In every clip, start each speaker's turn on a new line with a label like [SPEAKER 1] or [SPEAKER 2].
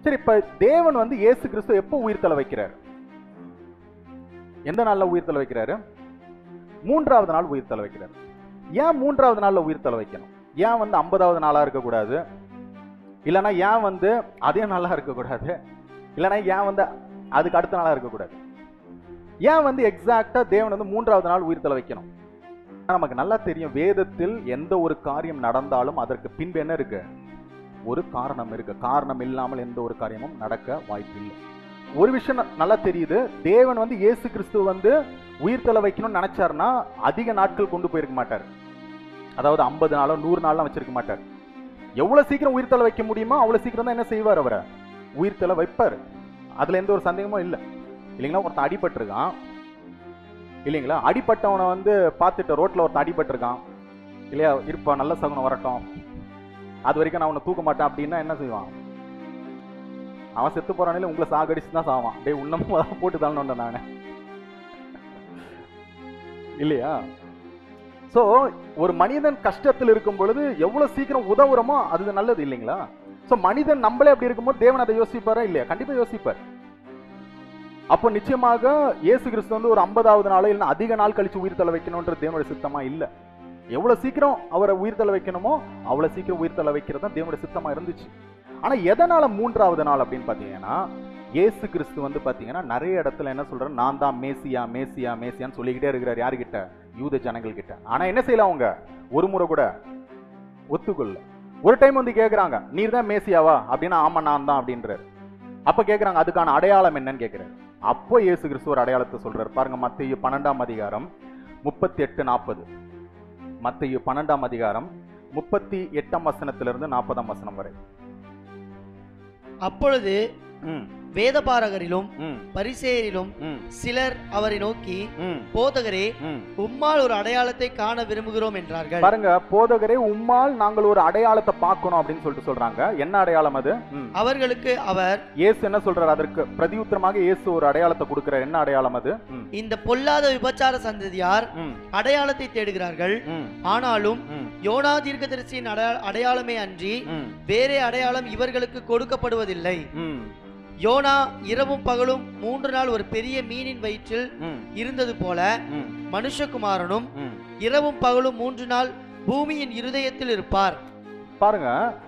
[SPEAKER 1] சரி இப்ப தேவன் வந்து இயேசு கிறிஸ்து எப்போ உயிர்த்தலை வைக்கிறார் எந்த நாள்ல உயிர்த்தலை வைக்கிறாரு மூன்றாவது நாள் உயிர்த்தலை வைக்கிறார் ஏன் மூன்றாவது நாள்ல உயிர்த்தலை வைக்கணும் ஏன் வந்து ஐம்பதாவது நாளா இருக்கக்கூடாது இல்லைன்னா ஏன் வந்து அதே நாளா இருக்கக்கூடாது இல்லைன்னா ஏன் வந்து அதுக்கு அடுத்த நாளா இருக்கக்கூடாது ஏன் வந்து எக்ஸாக்டா தேவன் வந்து மூன்றாவது நாள் உயிர்த்தலை வைக்கணும் ஆனா, நமக்கு நல்லா தெரியும் வேதத்தில் எந்த ஒரு காரியம் நடந்தாலும் அதற்கு பின்பு என்ன இருக்கு ஒரு காரணம் இருக்கு காரணம் இல்லாமல் எந்த ஒரு காரியமும் நடக்க வாய்ப்பில்லை ஒரு விஷயம் ந- நல்லா தெரியுது தேவன் வந்து இயேசு கிறிஸ்து வந்து உயிர்த்தலை வைக்கணும்னு நினைச்சாருன்னா அதிக நாட்கள் கொண்டு போயிருக்க மாட்டார் அதாவது ஐம்பது நாளோ நூறு நாள்லாம் வச்சிருக்க மாட்டார் எவ்வளவு சீக்கிரம் உயிர்த்தலை வைக்க முடியுமோ அவ்வளவு சீக்கிரம் தான் என்ன செய்வார் அவரை உயிர்த்தலை வைப்பார் அதுல எந்த ஒரு சந்தேகமும் இல்லை இல்லைங்களா ஒருத்தன் அடிபட்டிருக்கான் இல்லைங்களா அடிபட்டவனை வந்து பார்த்துட்டு ரோட்ல ஒருத்தன் அடிபட்டிருக்கான் இல்லையா இருப்பா நல்ல சகுனம் வரட்டும் அது வரைக்கும் நான் உன்னை தூக்க மாட்டேன் அப்படின்னா என்ன செய்வான் அவன் செத்து போறானே உங்களை சாகடிச்சு தான் சாவான் டேய் உன்னமும் அதான் போட்டு தானே நானே இல்லையா சோ ஒரு மனிதன் கஷ்டத்தில் இருக்கும் பொழுது எவ்வளவு சீக்கிரம் உதவுறோமோ அது நல்லது இல்லைங்களா சோ மனிதன் நம்மளே அப்படி இருக்கும்போது தேவன் அதை யோசிப்பாரா இல்லையா கண்டிப்பா யோசிப்பார் அப்போ நிச்சயமாக இயேசு கிறிஸ்து வந்து ஒரு ஐம்பதாவது நாளோ இல்லைன்னா அதிக நாள் கழிச்சு உயிர் தள்ள வைக்கணும்ன்ற தேவனுடைய சித்தமா இல்ல எவ்வளவு சீக்கிரம் அவரை உயிர் தள்ள வைக்கணுமோ அவ்வளவு சீக்கிரம் உயிர் தள்ள வைக்கிறது தான் தேவனுடைய சித்தமா இருந்துச்சு ஆனா எதனால மூன்றாவது நாள் அப்படின்னு பாத்தீங்கன்னா இயேசு கிறிஸ்து வந்து பாத்தீங்கன்னா நிறைய இடத்துல என்ன சொல்றாரு நான் தான் மேசியா மேசியா மேசியான்னு சொல்லிக்கிட்டே இருக்கிறார் யாருகிட்ட யூத ஜனங்கள் கிட்ட ஆனா என்ன செய்யல அவங்க ஒரு முறை கூட ஒத்துக்கொள்ள ஒரு டைம் வந்து கேக்குறாங்க நீர் தான் மேசியாவா அப்படின்னா ஆமா நான் தான் அப்படின்றாரு அப்ப கேக்குறாங்க அதுக்கான அடையாளம் என்னன்னு கேக்குறாரு அப்போ இயேசு கிறிஸ்து ஒரு அடையாளத்தை சொல்றாரு பாருங்க மத்திய பன்னெண்டாம் அதிகாரம் முப்பத்தி எட்டு நாற்பது மத்திய பன்னெண்டாம் அதிகாரம் முப்பத்தி எட்டாம் வசனத்திலிருந்து நாற்பதாம் வசனம் வரை
[SPEAKER 2] அப்பொழுது
[SPEAKER 1] ம்
[SPEAKER 2] வேதபாரகரிலும்
[SPEAKER 1] ம்
[SPEAKER 2] பரிசேயரிலும்
[SPEAKER 1] ம்
[SPEAKER 2] சிலர் அவரை நோக்கி
[SPEAKER 1] ம்
[SPEAKER 2] போதகரே
[SPEAKER 1] ம்
[SPEAKER 2] உம்மால் ஒரு அடையாளத்தை காண விரும்புகிறோம் என்றார்கள்
[SPEAKER 1] பாருங்க போதகரே உம்மால் நாங்கள் ஒரு அடையாளத்தை பார்க்கணும் அப்படின்னு சொல்லிட்டு சொல்றாங்க என்ன அடையாளம் அது ம்.
[SPEAKER 2] அவர்களுக்கு அவர்
[SPEAKER 1] இயேசு என்ன சொல்றாரு அதற்கு பிரதியுத்தரமாக இயேசு ஒரு அடையாளத்தை கொடுக்கிறார் என்ன அடையாளம் அது ம்.
[SPEAKER 2] இந்த பொல்லாத விபச்சார சந்ததியார்
[SPEAKER 1] ம்.
[SPEAKER 2] அடையாளத்தை தேடுகிறார்கள்
[SPEAKER 1] ம்.
[SPEAKER 2] ஆனாலும்
[SPEAKER 1] ம்.
[SPEAKER 2] யோனா தீர்க்கதரிசியின் அடையா- அடையாளமே அன்றி
[SPEAKER 1] ம்.
[SPEAKER 2] வேறே அடையாளம் இவர்களுக்கு கொடுக்கப்படுவதில்லை
[SPEAKER 1] ம்.
[SPEAKER 2] யோனா இரவும் பகலும் மூன்று நாள் ஒரு பெரிய மீனின் வயிற்றில்
[SPEAKER 1] ம்.
[SPEAKER 2] இருந்தது போல
[SPEAKER 1] ம்.
[SPEAKER 2] மனுஷகுமாரனும்
[SPEAKER 1] ம்.
[SPEAKER 2] இரவும் பகலும் மூன்று நாள் பூமியின் இருதயத்தில் இருப்பார்
[SPEAKER 1] பாருங்க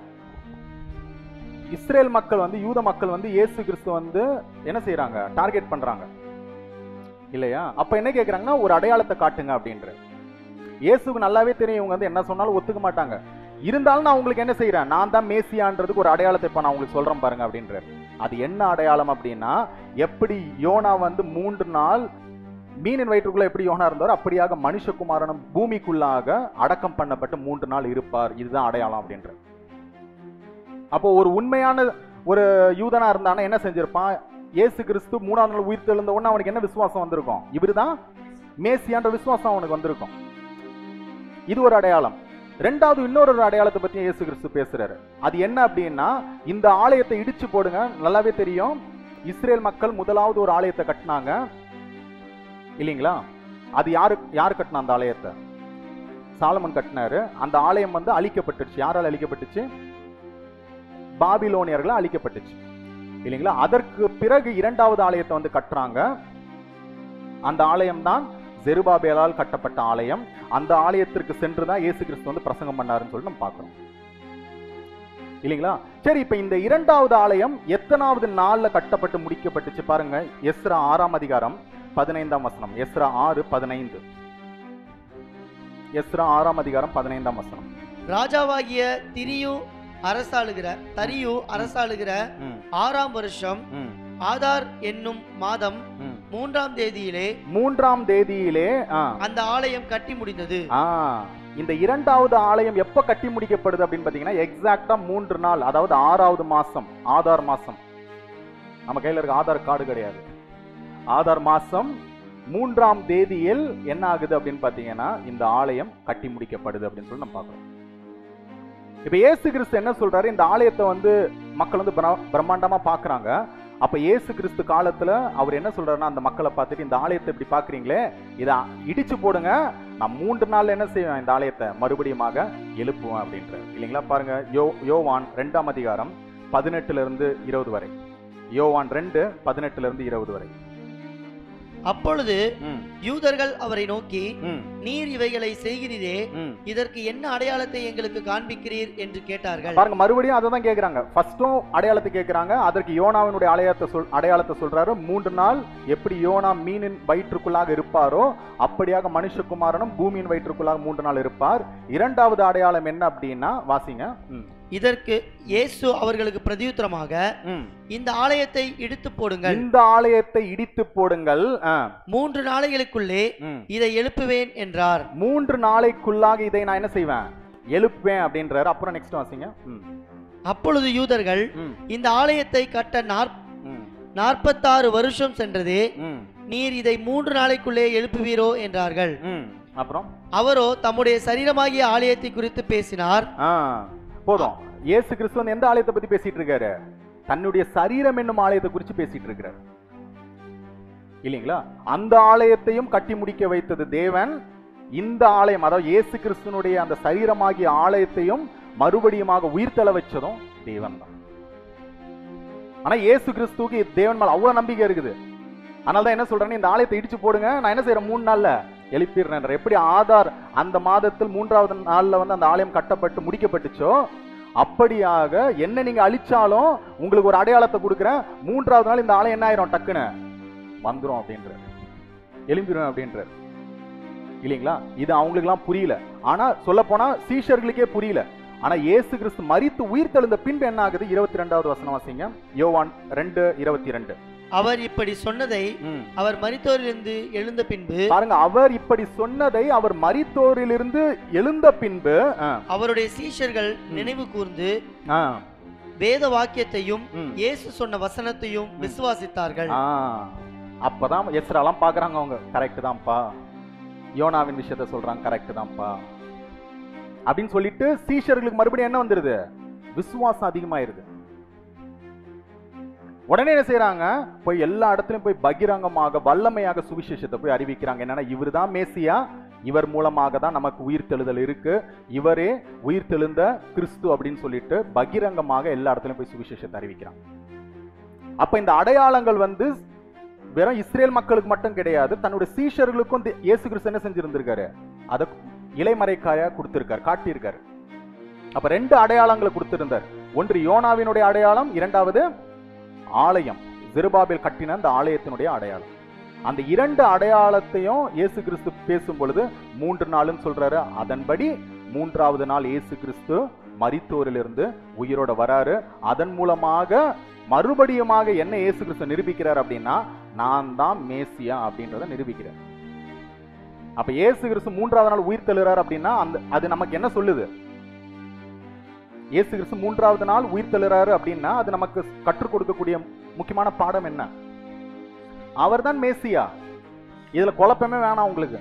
[SPEAKER 1] இஸ்ரேல் மக்கள் வந்து யூத மக்கள் வந்து இயேசு கிறிஸ்து வந்து என்ன செய்றாங்க டார்கெட் பண்றாங்க இல்லையா அப்ப என்ன கேக்குறாங்கன்னா ஒரு அடையாளத்தை காட்டுங்க அப்படின்ற இயேசுக்கு நல்லாவே தெரியும் இவங்க வந்து என்ன சொன்னாலும் ஒத்துக்க மாட்டாங்க இருந்தாலும் நான் உங்களுக்கு என்ன செய்றேன் நான் தான் மேசியான்றதுக்கு ஒரு அடையாளத்தை இப்ப நான் உங்களுக்கு சொல்றேன் பாருங்க அப்படின்ற அது என்ன அடையாளம் அப்படின்னா எப்படி யோனா வந்து மூன்று நாள் மீனின் வயிற்றுக்குள்ள எப்படி யோனா இருந்தாரோ அப்படியாக மனுஷகுமாரனும் பூமிக்குள்ளாக அடக்கம் பண்ணப்பட்டு மூன்று நாள் இருப்பார் இதுதான் அடையாளம் அப்படின்ற அப்போ ஒரு உண்மையான ஒரு யூதனா இருந்தானா என்ன செஞ்சிருப்பான் இயேசு கிறிஸ்து மூணாவது நாள் உயிர் தெழுந்த உடனே அவனுக்கு என்ன விசுவாசம் வந்திருக்கும் இவருதான் மேசியான்ற விசுவாசம் அவனுக்கு வந்திருக்கும் இது ஒரு அடையாளம் ரெண்டாவது இன்னொரு ஒரு அடையாளத்தை பத்தி இயேசு கிறிஸ்து பேசுறாரு அது என்ன அப்படின்னா இந்த ஆலயத்தை இடிச்சு போடுங்க நல்லாவே தெரியும் இஸ்ரேல் மக்கள் முதலாவது ஒரு ஆலயத்தை கட்டினாங்க இல்லைங்களா அது யாரு யார் கட்டின அந்த ஆலயத்தை சாலமன் கட்டினாரு அந்த ஆலயம் வந்து அழிக்கப்பட்டுச்சு யாரால் அழிக்கப்பட்டுச்சு பாபிலோனியர்களால் அழிக்கப்பட்டுச்சு இல்லைங்களா அதற்கு பிறகு இரண்டாவது ஆலயத்தை வந்து கட்டுறாங்க அந்த ஆலயம் தான் ஜெருபாபேலால் கட்டப்பட்ட ஆலயம் அந்த ஆலயத்திற்கு சென்று தான் இயேசு கிறிஸ்து வந்து பிரசங்கம் பண்ணாருன்னு சொல்லி நம்ம பார்க்கிறோம் இல்லைங்களா சரி இப்ப இந்த இரண்டாவது ஆலயம் எத்தனாவது நாள்ல கட்டப்பட்டு முடிக்கப்பட்டுச்சு பாருங்க எஸ்ரா ஆறாம் அதிகாரம் பதினைந்தாம் வசனம் எஸ்ரா ஆறு பதினைந்து எஸ்ரா ஆறாம் அதிகாரம் பதினைந்தாம் வசனம்
[SPEAKER 2] ராஜாவாகிய திரியு அரசாளுகிற தரியு அரசாளுகிற
[SPEAKER 1] ம்,
[SPEAKER 2] ஆறாம் வருஷம்
[SPEAKER 1] ம்,
[SPEAKER 2] ஆதார் என்னும் மாதம்
[SPEAKER 1] ம்.
[SPEAKER 2] மூன்றாம் தேதியிலே
[SPEAKER 1] மூன்றாம் தேதியிலே ஆ,
[SPEAKER 2] அந்த ஆலயம் கட்டி முடிந்தது
[SPEAKER 1] ஆ, இந்த இரண்டாவது ஆலயம் எப்ப கட்டி முடிக்கப்படுது அப்படின்னு பாத்தீங்கன்னா எக்ஸாக்டா மூன்று நாள் அதாவது ஆறாவது மாசம் ஆதார் மாசம் நம்ம கையில இருக்க ஆதார் கார்டு கிடையாது ஆதார் மாசம் மூன்றாம் தேதியில் என்ன ஆகுது அப்படின்னு பாத்தீங்கன்னா இந்த ஆலயம் கட்டி முடிக்கப்படுது அப்படின்னு சொல்லி நம்ம பார்க்கிறோம் இப்ப இயேசு கிறிஸ்து என்ன சொல்றாரு இந்த ஆலயத்தை வந்து மக்கள் வந்து பிரா- பிரம்மாண்டமா பாக்குறாங்க அப்ப இயேசு கிறிஸ்து காலத்துல அவர் என்ன சொல்றாருன்னா அந்த மக்களை பார்த்துட்டு இந்த ஆலயத்தை இப்படி பாக்குறீங்களே இதை இடிச்சு போடுங்க நான் மூன்று நாள்ல என்ன செய்வேன் இந்த ஆலயத்தை மறுபடியுமாக எழுப்புவேன் அப்படின்ற இல்லைங்களா பாருங்க யோ யோவான் ரெண்டாம் அதிகாரம் பதினெட்டுல இருந்து இருபது வரை யோவான் ரெண்டு பதினெட்டுல இருந்து இருபது வரை
[SPEAKER 2] அப்பொழுது
[SPEAKER 1] ம்,
[SPEAKER 2] யூதர்கள் அவரை நோக்கி
[SPEAKER 1] ம்,
[SPEAKER 2] நீர் இவைகளை செய்கிறீரே
[SPEAKER 1] ம்.
[SPEAKER 2] இதற்கு என்ன அடையாளத்தை எங்களுக்கு காண்பிக்கிறீர் என்று கேட்டார்கள்
[SPEAKER 1] பாருங்க மறுபடியும் அதை தான் கேட்குறாங்க ஃபர்ஸ்ட்டும் அடையாளத்தை கேட்குறாங்க அதற்கு யோனாவினுடைய அடையாளத்தை சொல் அடையாளத்தை சொல்றாரு மூன்று நாள் எப்படி யோனா மீனின் வயிற்றுக்குள்ளாக இருப்பாரோ அப்படியாக மனுஷகுமாரனும் பூமியின் வயிற்றுக்குள்ளாக மூன்று நாள் இருப்பார் இரண்டாவது அடையாளம் என்ன அப்படின்னா வாசிங்க ம்,
[SPEAKER 2] இதற்கு இயேசு அவர்களுக்கு பிரதியுத்தரமாக
[SPEAKER 1] ம்.
[SPEAKER 2] இந்த ஆலயத்தை இடித்து போடுங்கள்
[SPEAKER 1] இந்த ஆலயத்தை இடித்து போடுங்கள் ஆ,
[SPEAKER 2] மூன்று நாளைகளுக்குள்ளே
[SPEAKER 1] ம்.
[SPEAKER 2] இதை எழுப்புவேன் என்றார்
[SPEAKER 1] மூன்று நாளைக்குள்ளாக இதை நான் என்ன செய்வேன் எழுப்புவேன் அப்படின்றாரு அப்புறம் நெக்ஸ்ட் வாசிங்க ம்,
[SPEAKER 2] அப்பொழுது யூதர்கள்
[SPEAKER 1] ம்,
[SPEAKER 2] இந்த ஆலயத்தை கட்ட நாற்-
[SPEAKER 1] ம்,
[SPEAKER 2] நாற்பத்தாறு வருஷம் சென்றதே
[SPEAKER 1] ம்,
[SPEAKER 2] நீர் இதை மூன்று நாளைக்குள்ளே எழுப்புவீரோ என்றார்கள்
[SPEAKER 1] ம். அப்புறம்
[SPEAKER 2] அவரோ தம்முடைய சரீரமாகிய ஆலயத்தை குறித்து பேசினார்
[SPEAKER 1] ஆ, போதும் இயேசு கிறிஸ்து வந்து எந்த ஆலயத்தை பத்தி பேசிட்டு இருக்காரு தன்னுடைய சரீரம் என்னும் ஆலயத்தை குறித்து பேசிட்டு இருக்கிறார் இல்லைங்களா அந்த ஆலயத்தையும் கட்டி முடிக்க வைத்தது தேவன் இந்த ஆலயம் அதாவது இயேசு கிறிஸ்துனுடைய அந்த சரீரமாகிய ஆலயத்தையும் மறுபடியுமாக உயிர்த்தெழ வச்சதும் தேவன் தான் ஆனா இயேசு கிறிஸ்துவுக்கு தேவன் மேல அவ்வளவு நம்பிக்கை இருக்குது அதனால தான் என்ன சொல்றேன்னு இந்த ஆலயத்தை இடிச்சு போடுங்க நான் என்ன செய்யறேன் மூணு நாள்ல எழுப்பிடுறேன் எப்படி ஆதார் அந்த மாதத்தில் மூன்றாவது நாள்ல வந்து அந்த ஆலயம் கட்டப்பட்டு முடிக்கப்பட்டுச்சோ அப்படியாக என்ன நீங்க அழிச்சாலும் உங்களுக்கு ஒரு அடையாளத்தை கொடுக்குறேன் மூன்றாவது நாள் இந்த ஆலயம் என்ன ஆயிரும் டக்குன்னு வந்துரும் அப்படின்றார் எழும்பிடும் அப்படின்றார் இல்லைங்களா இது அவங்களுக்குலாம் புரியல ஆனா சொல்ல போனா சீஷர்களுக்கே புரியல ஆனா இயேசு கிறிஸ்து மரித்து உயிர் தெழுந்த பின்பு என்ன ஆகுது இருபத்தி ரெண்டாவது வசனம் வாசிங்க யோவான் ரெண்டு இருபத்தி ரெண்டு
[SPEAKER 2] அவர் இப்படி சொன்னதை அவர் மரித்தோரிலிருந்து எழுந்த பின்பு
[SPEAKER 1] பாருங்க அவர் இப்படி சொன்னதை அவர் மரித்தோரிலிருந்து எழுந்த பின்பு ஆ,
[SPEAKER 2] அவருடைய சீஷர்கள் நினைவு கூர்ந்து
[SPEAKER 1] ஆ,
[SPEAKER 2] வேத வாக்கியத்தையும்
[SPEAKER 1] ம்.
[SPEAKER 2] இயேசு சொன்ன வசனத்தையும் விசுவாசித்தார்கள்
[SPEAKER 1] ஆ, அப்பதான் எஸ்ராலாம் பாக்குறாங்க அவங்க கரெக்ட் தான்ப்பா யோனாவின் விஷயத்த சொல்றாங்க கரெக்ட் தான்ப்பா அப்படின்னு சொல்லிட்டு சீஷர்களுக்கு மறுபடியும் என்ன வந்துருது விசுவாசம் அதிகமாயிருது உடனே என்ன செய்றாங்க போய் எல்லா இடத்துலயும் போய் பகிரங்கமாக வல்லமையாக சுவிசேஷத்தை போய் அறிவிக்கிறாங்க என்னன்னா இவர்தான் மேசியா இவர் மூலமாக தான் நமக்கு உயிர் தெழுதல் இருக்கு இவரே உயிர் தெழுந்த கிறிஸ்து அப்படின்னு சொல்லிட்டு பகிரங்கமாக எல்லா இடத்துலயும் போய் சுவிசேஷத்தை அறிவிக்கிறாங்க அப்ப இந்த அடையாளங்கள் வந்து வெறும் இஸ்ரேல் மக்களுக்கு மட்டும் கிடையாது தன்னுடைய சீஷர்களுக்கும் தி- இயேசு கிறிஸ்து என்ன செஞ்சிருந்திருக்காரு அதை இலைமறைக்காயா கொடுத்திருக்காரு காட்டியிருக்காரு அப்ப ரெண்டு அடையாளங்களை கொடுத்திருந்தார் ஒன்று யோனாவினுடைய அடையாளம் இரண்டாவது ஆலயம் ஜெருபாபேல் கட்டின அந்த ஆலயத்தினுடைய அடையாளம் அந்த இரண்டு அடையாளத்தையும் இயேசு கிறிஸ்து பேசும் பொழுது மூன்று நாளும் சொல்றாரு அதன்படி மூன்றாவது நாள் இயேசு கிறிஸ்து மரித்தோரிலிருந்து உயிரோட வராரு அதன் மூலமாக மறுபடியுமாக என்ன இயேசு கிறிஸ்து நிரூபிக்கிறார் அப்படின்னா நான் தான் மேசியா அப்படின்றத நிரூபிக்கிறார் அப்ப இயேசு கிறிஸ்து மூன்றாவது நாள் உயிர் தெழுறார் அப்படின்னா அந்த அது நமக்கு என்ன சொல்லுது இயேசு கிறிஸ்து மூன்றாவது நாள் உயிர் தெழுறாரு அப்படின்னா அது நமக்கு கற்றுக் கொடுக்கக்கூடிய முக்கியமான பாடம் என்ன அவர்தான் மேசியா இதுல குழப்பமே வேணாம் உங்களுக்கு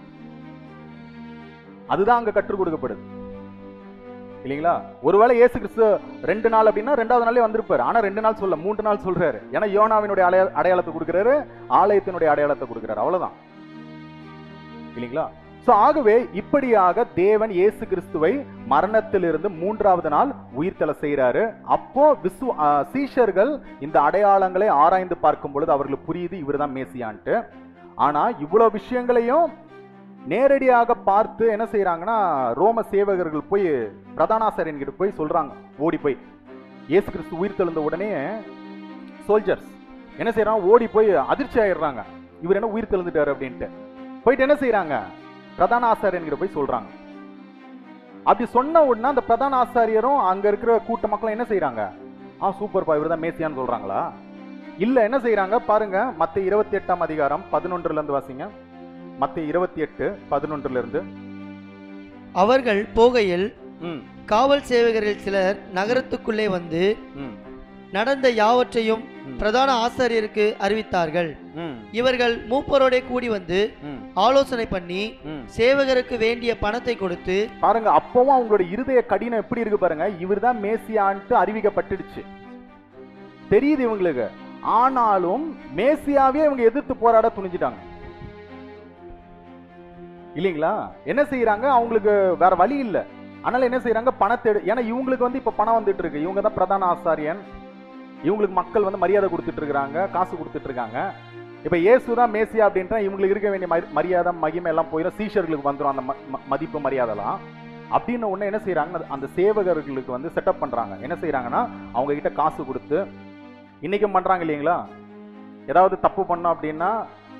[SPEAKER 1] அதுதான் அங்க கற்றுக் கொடுக்கப்படுது இல்லைங்களா ஒருவேளை இயேசு கிறிஸ்து ரெண்டு நாள் அப்படின்னா ரெண்டாவது நாளே வந்திருப்பாரு ஆனா ரெண்டு நாள் சொல்ல மூன்று நாள் சொல்றாரு ஏன்னா யோனாவினுடைய அடைய அடையாளத்தை கொடுக்குறாரு ஆலயத்தினுடைய அடையாளத்தை கொடுக்குறாரு அவ்வளவுதான் இல்லைங்களா சோ ஆகவே இப்படியாக தேவன் இயேசு கிறிஸ்துவை மரணத்திலிருந்து மூன்றாவது நாள் உயிர்த்தெழ செய்றாரு அப்போ விசு ஆ, சீஷர்கள் இந்த அடையாளங்களை ஆராய்ந்து பார்க்கும் பொழுது அவர்களுக்கு புரியுது இவர்தான் மேசியான்ட்டு ஆனா இவ்வளவு விஷயங்களையும் நேரடியாக பார்த்து என்ன செய்றாங்கன்னா ரோம சேவகர்கள் போய் பிரதானாசாரியன் கிட்ட போய் சொல்றாங்க ஓடி போய் இயேசு கிறிஸ்து உயிர் தெழுந்த உடனே சோல்ஜர்ஸ் என்ன செய்றாங்க ஓடி போய் அதிர்ச்சி ஆயிடுறாங்க இவர் என்ன உயிர் தெழுந்துட்டாரு அப்படின்ட்டு போயிட்டு என்ன செய்றாங்க பிரதான ஆசாரியன் கிட்ட போய் சொல்றாங்க அப்படி சொன்ன உடனே அந்த பிரதான ஆசாரியரும் அங்க இருக்கிற கூட்ட மக்களும் என்ன செய்றாங்க ஆ சூப்பர் பா இவர் தான் மேசியான்னு சொல்றாங்களா இல்ல என்ன செய்றாங்க பாருங்க மத்த இருபத்தி எட்டாம் அதிகாரம் பதினொன்றுல இருந்து வாசிங்க மத்த இருபத்தி எட்டு பதினொன்றுல இருந்து
[SPEAKER 2] அவர்கள் போகையில்
[SPEAKER 1] ம்,
[SPEAKER 2] காவல் சேவகரில் சிலர் நகரத்துக்குள்ளே வந்து
[SPEAKER 1] ம்,
[SPEAKER 2] நடந்த யாவற்றையும்
[SPEAKER 1] ம்.
[SPEAKER 2] பிரதான ஆசாரியருக்கு அறிவித்தார்கள்
[SPEAKER 1] ம்,
[SPEAKER 2] இவர்கள் மூப்பரோடே கூடி வந்து
[SPEAKER 1] ம்,
[SPEAKER 2] ஆலோசனை பண்ணி
[SPEAKER 1] ம்.
[SPEAKER 2] சேவகருக்கு வேண்டிய பணத்தை கொடுத்து
[SPEAKER 1] பாருங்க அப்பவும் அவங்களோட இருதய கடினம் எப்படி இருக்கு பாருங்க இவர்தான் மேசியான்ட்டு அறிவிக்கப்பட்டுடுச்சு தெரியுது இவங்களுக்கு ஆனாலும் மேசியாவே இவங்க எதிர்த்து போராட துணிஞ்சிட்டாங்க இல்லைங்களா என்ன செய்யறாங்க அவங்களுக்கு வேற வழி இல்ல அதனால என்ன செய்றாங்க பணத்தை எடு ஏன்னா இவங்களுக்கு வந்து இப்ப பணம் வந்துட்டு இருக்கு இவங்க தான் பிரதான ஆசாரியன் இவங்களுக்கு மக்கள் வந்து மரியாதை கொடுத்துட்டு இருக்காங்க காசு கொடுத்துட்டு இருக்காங்க இப்ப இயேசு தான் மேசியா அப்படின்றா இவங்களுக்கு இருக்க வேண்டிய மரி- மரியாதை மகிமை எல்லாம் போயிடும் சீஷர்களுக்கு வந்துடும் அந்த ம- ம- மதிப்பு மரியாதைலாம் அப்படின்னு உடனே என்ன செய்றாங்க அந்த சேவகர்களுக்கு வந்து செட்டப் பண்றாங்க என்ன செய்றாங்கன்னா அவங்க கிட்ட காசு கொடுத்து இன்னைக்கும் பண்றாங்க இல்லைங்களா ஏதாவது தப்பு பண்ணோம் அப்படின்னா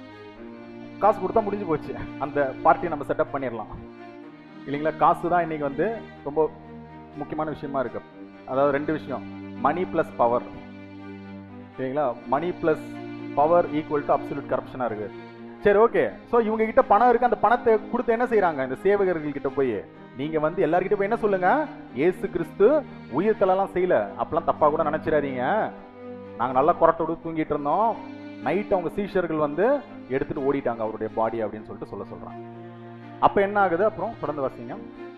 [SPEAKER 1] காசு கொடுத்தா முடிஞ்சு போச்சு அந்த பார்ட்டியை நம்ம செட்டப் பண்ணிடலாம் இல்லைங்களா காசு தான் இன்னைக்கு வந்து ரொம்ப முக்கியமான விஷயமா இருக்கு அதாவது ரெண்டு விஷயம் மணி ப்ளஸ் பவர் சரிங்களா money plus power equal to absolute கரப்ஷனாக இருக்கு சரி ஓகே ஸோ இவங்க கிட்ட பணம் இருக்கு அந்த பணத்தை கொடுத்து என்ன செய்றாங்க இந்த சேவகர்கள் கிட்ட போய் நீங்க வந்து எல்லார்கிட்ட போய் என்ன சொல்லுங்க ஏசு கிறிஸ்து உயிர்த்தலாம் செய்யல அப்பெல்லாம் தப்பா கூட நினைச்சிடாதீங்க நாங்க நல்லா குரட்டோடு தூங்கிட்டு இருந்தோம் நைட் அவங்க சீஷர்கள் வந்து எடுத்துட்டு ஓடிட்டாங்க அவருடைய பாடி அப்படின்னு சொல்லிட்டு சொல்ல சொல்றாங்க அப்ப என்ன ஆகுது அப்புறம் தொடர்ந்து வாசிங்க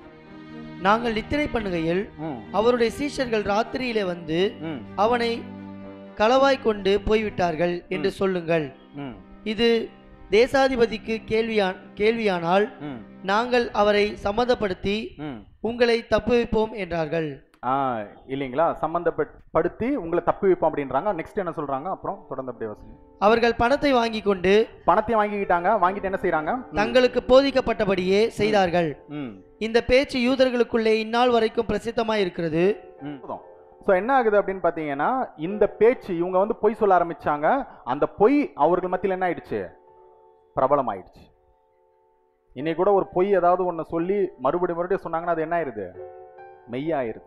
[SPEAKER 2] நாங்கள் நித்திரை பண்ணுகையில்
[SPEAKER 1] ம்
[SPEAKER 2] அவருடைய சீஷர்கள் ராத்திரியிலே வந்து
[SPEAKER 1] ம்
[SPEAKER 2] அவனை களவாய் கொண்டு போய்விட்டார்கள் என்று சொல்லுங்கள்
[SPEAKER 1] ம்
[SPEAKER 2] இது தேசாதிபதிக்கு கேள்வியான் கேள்வியானால்
[SPEAKER 1] ம்
[SPEAKER 2] நாங்கள் அவரை சம்மதப்படுத்தி
[SPEAKER 1] ம்
[SPEAKER 2] உங்களை தப்புவிப்போம் என்றார்கள்
[SPEAKER 1] ஆ இல்லைங்களா சம்பந்தப்படுத்தி உங்களை தப்பி வைப்போம் அப்படின்றாங்க நெக்ஸ்ட் என்ன சொல்றாங்க அப்புறம் தொடர்ந்து அப்படியே வாசிங்க
[SPEAKER 2] அவர்கள் பணத்தை வாங்கி கொண்டு
[SPEAKER 1] பணத்தையும் வாங்கிக்கிட்டாங்க வாங்கிட்டு என்ன செய்றாங்க ம்,
[SPEAKER 2] தங்களுக்கு போதிக்கப்பட்டபடியே செய்தார்கள்
[SPEAKER 1] ம்
[SPEAKER 2] இந்த பேச்சு யூதர்களுக்குள்ளே இந்நாள் வரைக்கும் பிரசித்தமாய் இருக்கிறது
[SPEAKER 1] ஸோ என்ன ஆகுது அப்படின்னு பார்த்தீங்கன்னா இந்த பேச்சு இவங்க வந்து பொய் சொல்ல ஆரம்பிச்சாங்க அந்த பொய் அவர்கள் மத்தியில் என்ன ஆயிடுச்சு பிரபலம் ஆயிடுச்சு இன்னைக்கு கூட ஒரு பொய் ஏதாவது ஒன்று சொல்லி மறுபடியும் மறுபடியும் சொன்னாங்கன்னா அது என்ன ஆயிருது மெய்யாயிருது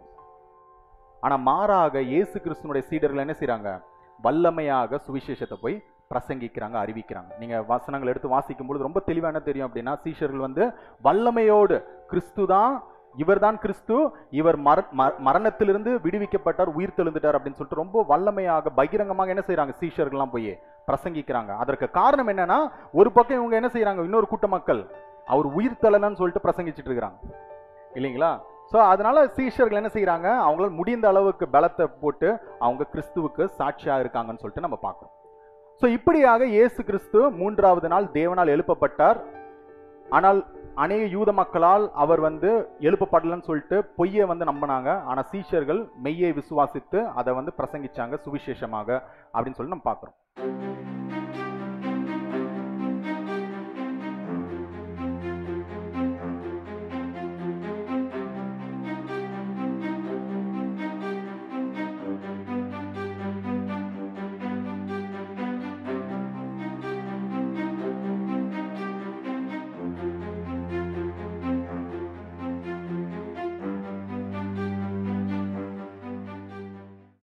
[SPEAKER 1] ஆனா மாறாக இயேசு கிறிஸ்துனுடைய சீடர்கள் என்ன செய்றாங்க வல்லமையாக சுவிசேஷத்தை போய் பிரசங்கிக்கிறாங்க அறிவிக்கிறாங்க நீங்க வசனங்கள் எடுத்து வாசிக்கும் பொழுது ரொம்ப தெளிவா என்ன தெரியும் அப்படின்னா சீஷர்கள் வந்து வல்லமையோடு கிறிஸ்து தான் இவர்தான் கிறிஸ்து இவர் மர ம- மரணத்திலிருந்து விடுவிக்கப்பட்டார் உயிர் தெழுந்துட்டார் அப்படின்னு சொல்லிட்டு ரொம்ப வல்லமையாக பகிரங்கமாக என்ன செய்றாங்க சீஷர்கள்லாம் போய் பிரசங்கிக்கிறாங்க அதற்கு காரணம் என்னன்னா ஒரு பக்கம் இவங்க என்ன செய்றாங்க இன்னொரு கூட்ட மக்கள் அவர் உயிர் தள்ளலன்னு சொல்லிட்டு பிரசங்கிச்சிட்டு இருக்கிறாங்க இல்லைங்களா ஸோ அதனால சீஷர்கள் என்ன செய்றாங்க அவங்களால முடிந்த அளவுக்கு பலத்தை போட்டு அவங்க கிறிஸ்துவுக்கு சாட்சியா இருக்காங்கன்னு சொல்லிட்டு நம்ம பார்க்கறோம் ஸோ இப்படியாக இயேசு கிறிஸ்து மூன்றாவது நாள் தேவனால் எழுப்பப்பட்டார் ஆனால் அநேக யூத மக்களால் அவர் வந்து எழுப்பப்படலன்னு சொல்லிட்டு பொய்யை வந்து நம்பினாங்க ஆனா சீஷர்கள் மெய்யை விசுவாசித்து அதை வந்து பிரசங்கிச்சாங்க சுவிசேஷமாக அப்படின்னு சொல்லி நம்ம பார்க்குறோம்